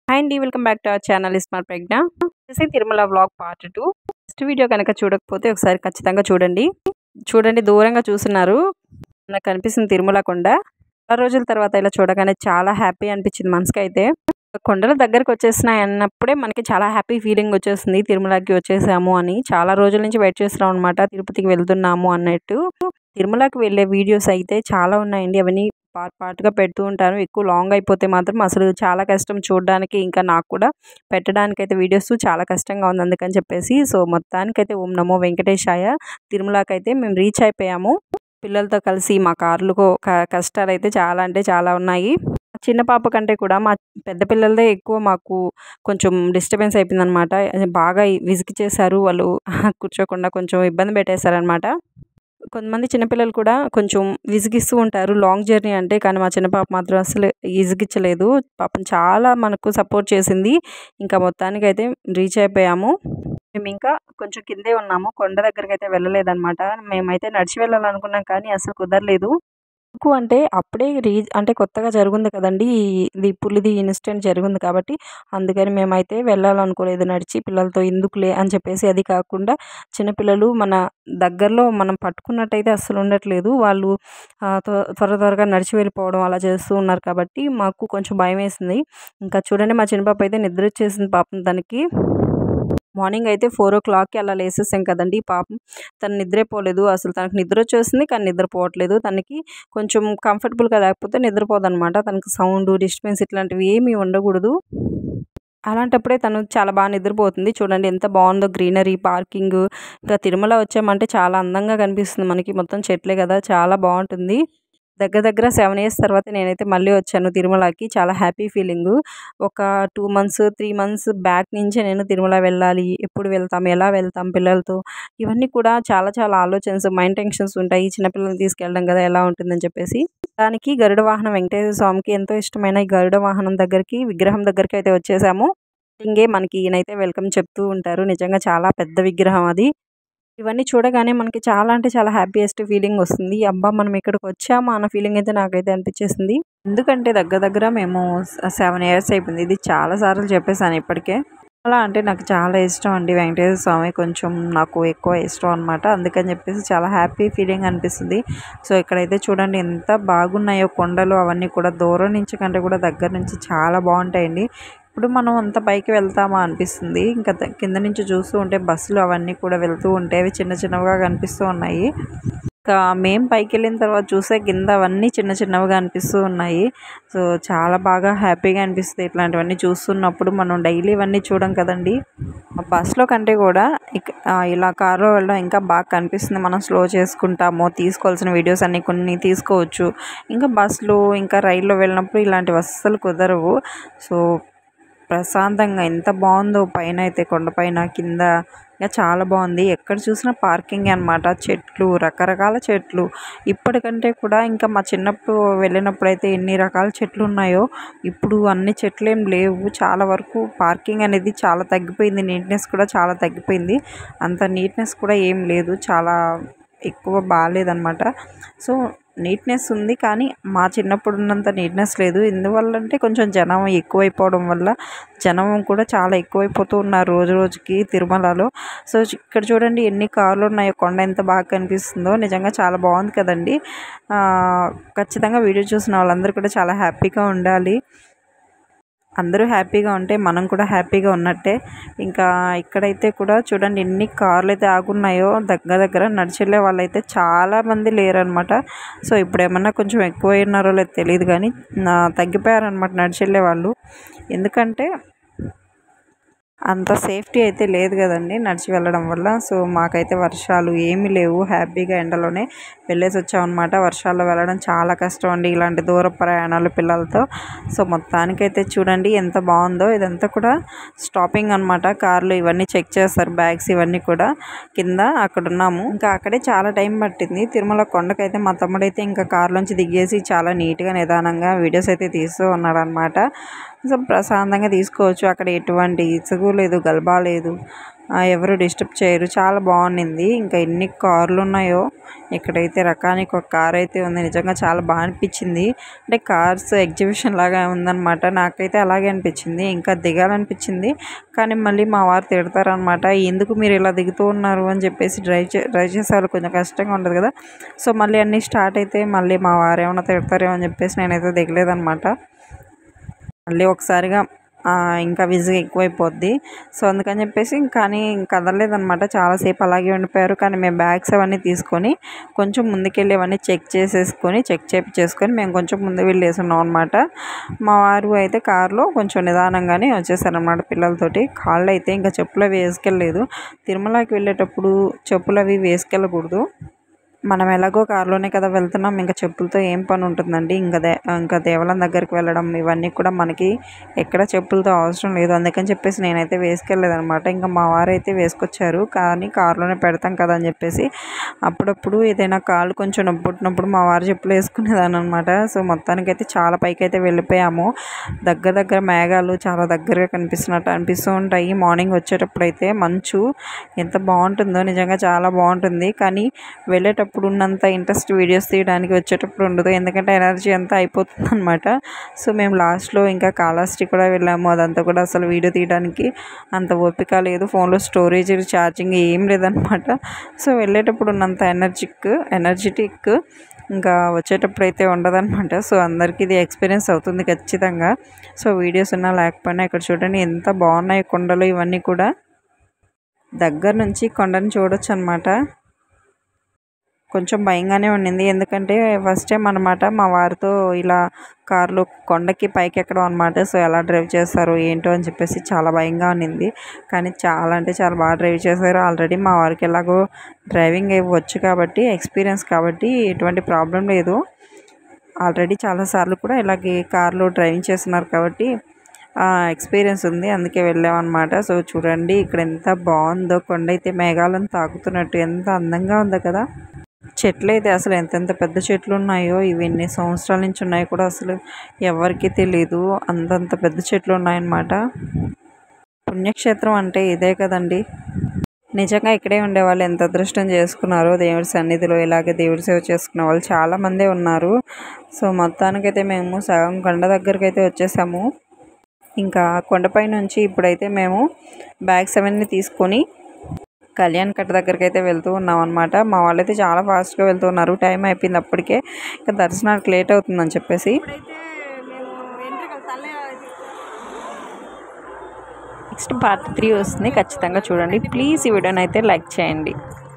hi అండి welcome back to our channel Ismart Pragna వచ్చేసి Tirumala vlog part two first video కనుక చూడకపోతే ఒకసారి ఖచ్చితంగా చూడండి చూడండి దూరంగా చూస్తున్నారు నాకు కనిపిస్తుంది తిరుమల కొండ చాలా రోజుల తర్వాత ఇలా చూడగానే చాలా హ్యాపీ అనిపించింది మనసుకి అయితే కొండల దగ్గరకు వచ్చేసినాయి అన్నప్పుడే మనకి చాలా హ్యాపీ ఫీలింగ్ వచ్చేస్తుంది తిరుమలకి వచ్చేసాము అని చాలా రోజుల నుంచి వెయిట్ చేస్తున్నాం అనమాట తిరుపతికి వెళ్తున్నాము అన్నట్టు తిరుమలకి వెళ్ళే వీడియోస్ అయితే చాలా ఉన్నాయండి అవన్నీ పార్ట్ పార్ట్గా పెడుతూ ఉంటాను ఎక్కువ లాంగ్ అయిపోతే మాత్రం అసలు చాలా కష్టం చూడడానికి ఇంకా నాకు కూడా పెట్టడానికి అయితే వీడియోస్ చాలా కష్టంగా ఉంది అందుకని చెప్పేసి సో మొత్తానికైతే ఓం నమో వెంకటేశాయ తిరుమలకి అయితే మేము రీచ్ అయిపోయాము పిల్లలతో కలిసి మా కార్లకు కష్టాలు అయితే చాలా అంటే చాలా ఉన్నాయి చిన్న పాప కంటే కూడా మా పెద్ద పిల్లలదే ఎక్కువ మాకు కొంచెం డిస్టర్బెన్స్ అయిపోయింది అనమాట బాగా విసిగి చేశారు వాళ్ళు కూర్చోకుండా కొంచెం ఇబ్బంది పెట్టేశారనమాట కొంతమంది చిన్నపిల్లలు కూడా కొంచెం విసిగిస్తూ ఉంటారు లాంగ్ జర్నీ అంటే కానీ మా చిన్న పాప మాత్రం అసలు విసిగించలేదు పాపం చాలా మనకు సపోర్ట్ చేసింది ఇంకా మొత్తానికి అయితే రీచ్ అయిపోయాము మేము ఇంకా కొంచెం కిందే ఉన్నాము కొండ దగ్గరికి అయితే వెళ్ళలేదన్నమాట మేమైతే నడిచి వెళ్ళాలనుకున్నాం కానీ అసలు కుదరలేదు ఎందుకు అంటే అప్పుడే రీ అంటే కొత్తగా జరుగుంది కదండి ఇది పులిది ఇన్సిడెంట్ జరిగింది కాబట్టి అందుకని మేమైతే వెళ్ళాలనుకోలేదు నడిచి పిల్లలతో ఎందుకులే అని చెప్పేసి అది కాకుండా చిన్నపిల్లలు మన దగ్గరలో మనం పట్టుకున్నట్టయితే అస్సలు ఉండట్లేదు వాళ్ళు త్వర త్వరగా నడిచి వెళ్ళిపోవడం అలా చేస్తూ ఉన్నారు కాబట్టి మాకు కొంచెం భయం వేసింది ఇంకా చూడండి మా చిన్న పాప అయితే నిద్ర వచ్చేసింది పాపం తనకి మార్నింగ్ అయితే ఫోర్ ఓ క్లాక్కి అలా లేసేసాం కదండి పాపం తను నిద్రపోలేదు అసలు తనకు నిద్ర వచ్చేసింది కానీ నిద్రపోవట్లేదు తనకి కొంచెం కంఫర్టబుల్గా లేకపోతే నిద్రపోదనమాట తనకి సౌండ్ డిస్టర్బెన్స్ ఇట్లాంటివి ఏమీ ఉండకూడదు అలాంటప్పుడే తను చాలా బాగా నిద్రపోతుంది చూడండి ఎంత బాగుందో గ్రీనరీ పార్కింగ్ ఇంకా తిరుమల వచ్చామంటే చాలా అందంగా కనిపిస్తుంది మనకి మొత్తం చెట్లే కదా చాలా బాగుంటుంది దగ్గర దగ్గర సెవెన్ ఇయర్స్ తర్వాత నేనైతే మళ్ళీ వచ్చాను తిరుమలకి చాలా హ్యాపీ ఫీలింగ్ ఒక two months three months back నుంచే నేను తిరుమల వెళ్ళాలి ఎప్పుడు వెళ్తాం ఎలా వెళ్తాం పిల్లలతో ఇవన్నీ కూడా చాలా చాలా ఆలోచనస్ మైండ్ టెన్షన్స్ ఉంటాయి చిన్నపిల్లల్ని తీసుకెళ్ళడం కదా ఎలా ఉంటుందని చెప్పేసి దానికి గరుడ వాహనం వెంకటేశ్వర స్వామికి ఎంతో ఇష్టమైన ఈ గరుడ వాహనం దగ్గరికి విగ్రహం దగ్గరికి అయితే వచ్చేసాము ఇంకే మనకి ఈయనైతే వెల్కమ్ చెప్తూ ఉంటారు నిజంగా చాలా పెద్ద విగ్రహం అది ఇవన్నీ చూడగానే మనకి చాలా అంటే చాలా హ్యాపీయెస్ట్ ఫీలింగ్ వస్తుంది అబ్బా మనం ఇక్కడికి వచ్చామా అన్న ఫీలింగ్ అయితే నాకైతే అనిపించేసింది ఎందుకంటే దగ్గర దగ్గర మేము సెవెన్ ఇయర్స్ అయిపోయింది ఇది చాలా సార్లు చెప్పేసాను ఇప్పటికే అలా అంటే నాకు చాలా ఇష్టం అండి వెంకటేశ్వర స్వామి కొంచెం నాకు ఎక్కువ ఇష్టం అనమాట అందుకని చెప్పేసి చాలా హ్యాపీ ఫీలింగ్ అనిపిస్తుంది సో ఇక్కడైతే చూడండి ఎంత బాగున్నాయో కొండలు అవన్నీ కూడా దూరం నుంచి కంటే కూడా దగ్గర నుంచి చాలా బాగుంటాయండి ఇప్పుడు మనం అంత పైకి వెళ్తామా అనిపిస్తుంది ఇంకా కింద నుంచి చూస్తూ ఉంటే బస్సులు అవన్నీ కూడా వెళ్తూ ఉంటే అవి చిన్న చిన్నవిగా కనిపిస్తూ ఉన్నాయి ఇంకా మేము పైకి వెళ్ళిన తర్వాత చూసే కింద అవన్నీ చిన్న చిన్నవిగా అనిపిస్తూ ఉన్నాయి సో చాలా బాగా హ్యాపీగా అనిపిస్తుంది ఇట్లాంటివన్నీ చూస్తున్నప్పుడు మనం డైలీ ఇవన్నీ చూడం కదండి బస్సులో కంటే కూడా ఇలా కారులో వెళ్ళడం ఇంకా బాగా కనిపిస్తుంది మనం స్లో చేసుకుంటాము తీసుకోవాల్సిన వీడియోస్ అన్నీ కొన్ని తీసుకోవచ్చు ఇంకా బస్సులో ఇంకా రైల్లో వెళ్ళినప్పుడు ఇలాంటివి అస్సలు కుదరవు సో ప్రశాంతంగా ఎంత బాగుందో పైన అయితే కొండపైన కింద ఇంకా చాలా బాగుంది ఎక్కడ చూసినా పార్కింగ్ అనమాట చెట్లు రకరకాల చెట్లు ఇప్పటికంటే కూడా ఇంకా మా చిన్నప్పుడు వెళ్ళినప్పుడు అయితే ఎన్ని రకాల చెట్లు ఉన్నాయో ఇప్పుడు అన్ని చెట్లు ఏం లేవు చాలా వరకు పార్కింగ్ అనేది చాలా తగ్గిపోయింది నీట్నెస్ కూడా చాలా తగ్గిపోయింది అంత నీట్నెస్ కూడా ఏం లేదు చాలా ఎక్కువ బాగాలేదనమాట సో నీట్నెస్ ఉంది కానీ మా చిన్నప్పుడు ఉన్నంత నీట్నెస్ లేదు ఎందువల్ల అంటే కొంచెం జనం ఎక్కువైపోవడం వల్ల జనం కూడా చాలా ఎక్కువైపోతూ ఉన్నారు రోజు రోజుకి తిరుమలలో సో ఇక్కడ చూడండి ఎన్ని కార్లు ఉన్నాయో కొండ ఎంత బాగా కనిపిస్తుందో నిజంగా చాలా బాగుంది కదండి ఖచ్చితంగా వీడియో చూసిన వాళ్ళందరూ కూడా చాలా హ్యాపీగా ఉండాలి అందరూ హ్యాపీగా ఉంటే మనం కూడా హ్యాపీగా ఉన్నట్టే ఇంకా ఇక్కడైతే కూడా చూడండి ఎన్ని కార్లు అయితే ఆగున్నాయో దగ్గర దగ్గర నడిచెళ్ళే వాళ్ళు అయితే చాలామంది లేరనమాట సో ఇప్పుడు ఏమన్నా కొంచెం ఎక్కువ ఉన్నారో లేదు తెలియదు కానీ తగ్గిపోయారనమాట నడిచెళ్ళే వాళ్ళు ఎందుకంటే అంత సేఫ్టీ అయితే లేదు కదండి నడిచి వెళ్ళడం వల్ల సో మాకైతే వర్షాలు ఏమీ లేవు హ్యాపీగా ఎండలోనే వెళ్ళేసి వచ్చామన్నమాట వర్షాల్లో వెళ్ళడం చాలా కష్టం అండి ఇలాంటి దూర ప్రయాణాలు పిల్లలతో సో మొత్తానికైతే చూడండి ఎంత బాగుందో ఇదంతా కూడా స్టాపింగ్ అనమాట కార్లు ఇవన్నీ చెక్ చేస్తారు బ్యాగ్స్ ఇవన్నీ కూడా కింద అక్కడ ఉన్నాము ఇంకా అక్కడే చాలా టైం పట్టింది తిరుమల కొండకైతే మా తమ్ముడైతే ఇంకా కార్లోంచి దిగేసి చాలా నీట్గా నిదానంగా వీడియోస్ అయితే తీస్తూ ఉన్నాడు అనమాట సో ప్రశాంతంగా తీసుకోవచ్చు అక్కడ ఎటువంటి ఇసుగు లేదు గల్బా లేదు ఆ, ఎవరు డిస్టర్బ్ చేయరు చాలా బాగుండింది ఇంకా ఎన్ని కార్లు ఉన్నాయో ఇక్కడైతే రకానికి ఒక కార్ అయితే ఉంది నిజంగా చాలా బాగా అనిపించింది అంటే కార్స్ ఎగ్జిబిషన్ లాగా ఉందన్నమాట నాకైతే అలాగే అనిపించింది ఇంకా దిగాలనిపించింది కానీ మళ్ళీ మా వారు తిడతారనమాట ఎందుకు మీరు ఇలా దిగుతూ ఉన్నారు అని చెప్పేసి డ్రైవ్ చే డ్రైవ్ చేసే వాళ్ళు కొంచెం కష్టంగా ఉంటుంది కదా సో మళ్ళీ అన్నీ స్టార్ట్ అయితే మళ్ళీ మా వారు ఏమైనా తిడతారేమో అని చెప్పేసి నేనైతే దిగలేదన్నమాట మళ్ళీ ఒకసారిగా ఆ, ఇంకా విజిగ్ ఎక్కువైపోద్ది సో అందుకని చెప్పేసి కానీ కదలలేదనమాట చాలాసేపు అలాగే ఉండిపోయారు కానీ మేము బ్యాగ్స్ అవన్నీ తీసుకొని కొంచెం ముందుకెళ్ళి అవన్నీ చెక్ చేసేసుకొని చెక్ చేపించేసుకొని మేము కొంచెం ముందు వెళ్ళేసున్నాం అనమాట మా వారు అయితే కారులో కొంచెం నిదానంగానే వచ్చేసారనమాట పిల్లలతోటి కాళ్ళు అయితే ఇంకా చెప్పులు అవి వేసుకెళ్ళలేదు తిరుమలకి వెళ్ళేటప్పుడు చెప్పులు అవి వేసుకెళ్ళకూడదు మనం ఎలాగో కారులోనే కదా వెళ్తున్నాం ఇంకా చెప్పులతో ఏం పని ఉంటుందండి ఇంకా దే ఇంకా దేవాలయం దగ్గరికి వెళ్ళడం ఇవన్నీ కూడా మనకి ఎక్కడ చెప్పులతో అవసరం లేదు అందుకని చెప్పేసి నేనైతే వేసుకెళ్ళలేదనమాట ఇంకా మా వారు అయితే వేసుకొచ్చారు కానీ కారులోనే పెడతాం కదా అని చెప్పేసి అప్పుడప్పుడు ఏదైనా కాళ్ళు కొంచెం నొప్పి పుట్టినప్పుడు మా వారు చెప్పులు వేసుకునేదాన్ని అనమాట సో మొత్తానికైతే చాలా పైకి అయితే వెళ్ళిపోయాము దగ్గర దగ్గర మేఘాలు చాలా దగ్గరగా కనిపిస్తున్నట్టు అనిపిస్తూ ఉంటాయి మార్నింగ్ వచ్చేటప్పుడు అయితే మంచు ఎంత బాగుంటుందో నిజంగా చాలా బాగుంటుంది కానీ వెళ్ళేటప్పుడు ఉన్నంత ఇంట్రెస్ట్ వీడియోస్ తీయడానికి వచ్చేటప్పుడు ఉండదు ఎందుకంటే ఎనర్జీ అంతా అయిపోతుంది అనమాట సో మేము లాస్ట్లో ఇంకా కాళహస్తి కూడా వెళ్ళాము అదంతా కూడా అసలు వీడియో తీయడానికి అంత ఓపిక లేదు ఫోన్లో స్టోరేజ్ ఛార్జింగ్ ఏం లేదనమాట సో వెళ్ళేటప్పుడు ఉన్నంత ఎనర్జిక్ ఎనర్జెటిక్ ఇంకా వచ్చేటప్పుడు అయితే ఉండదన్నమాట సో అందరికీ ఇది ఎక్స్పీరియన్స్ అవుతుంది ఖచ్చితంగా సో వీడియోస్ ఉన్నా లేకపోయినా ఇక్కడ చూడండి ఎంత బాగున్నాయి కొండలు ఇవన్నీ కూడా దగ్గర నుంచి కొండని చూడొచ్చు అనమాట కొంచెం భయంగానే ఉండింది ఎందుకంటే ఫస్ట్ టైం అనమాట మా వారితో ఇలా కార్లో కొండకి పైకి ఎక్కడం అనమాట సో ఎలా డ్రైవ్ చేస్తారు ఏంటో అని చెప్పేసి చాలా భయంగా ఉన్నింది కానీ చాలా అంటే చాలా బాగా డ్రైవ్ చేశారు ఆల్రెడీ మా వారికి ఎలాగో డ్రైవింగ్ వచ్చు కాబట్టి ఎక్స్పీరియన్స్ కాబట్టి ఎటువంటి ప్రాబ్లం లేదు ఆల్రెడీ చాలాసార్లు కూడా ఇలాగే కార్లో డ్రైవింగ్ చేస్తున్నారు కాబట్టి ఎక్స్పీరియన్స్ ఉంది అందుకే వెళ్ళామన్నమాట సో చూడండి ఇక్కడ ఎంత బాగుందో కొండ అయితే మేఘాలను తాకుతున్నట్టు ఎంత అందంగా ఉందో కదా చెట్లు అయితే అసలు ఎంతెంత పెద్ద చెట్లు ఉన్నాయో ఇవి ఎన్ని సంవత్సరాల నుంచి ఉన్నాయో కూడా అసలు ఎవరికీ తెలియదు అంతంత పెద్ద చెట్లు ఉన్నాయన్నమాట పుణ్యక్షేత్రం అంటే ఇదే కదండి నిజంగా ఇక్కడే ఉండేవాళ్ళు ఎంత అదృష్టం చేసుకున్నారో దేవుడి సన్నిధిలో ఇలాగే దేవుడి సేవ చేసుకునే వాళ్ళు చాలామందే ఉన్నారు సో మొత్తానికైతే మేము సగం కొండ దగ్గరికి అయితే వచ్చేసాము ఇంకా కొండపై నుంచి ఇప్పుడైతే మేము బ్యాగ్స్ అవన్నీ తీసుకొని కళ్యాణ్ కట్ట దగ్గరికి అయితే వెళ్తూ ఉన్నాం అనమాట మా వాళ్ళైతే చాలా ఫాస్ట్గా వెళ్తూ ఉన్నారు టైం అయిపోయింది అప్పటికే ఇంకా దర్శనానికి లేట్ అవుతుందని చెప్పేసి నెక్స్ట్ పార్ట్ త్రీ వస్తుంది ఖచ్చితంగా చూడండి ప్లీజ్ ఈ వీడియోని అయితే లైక్ చేయండి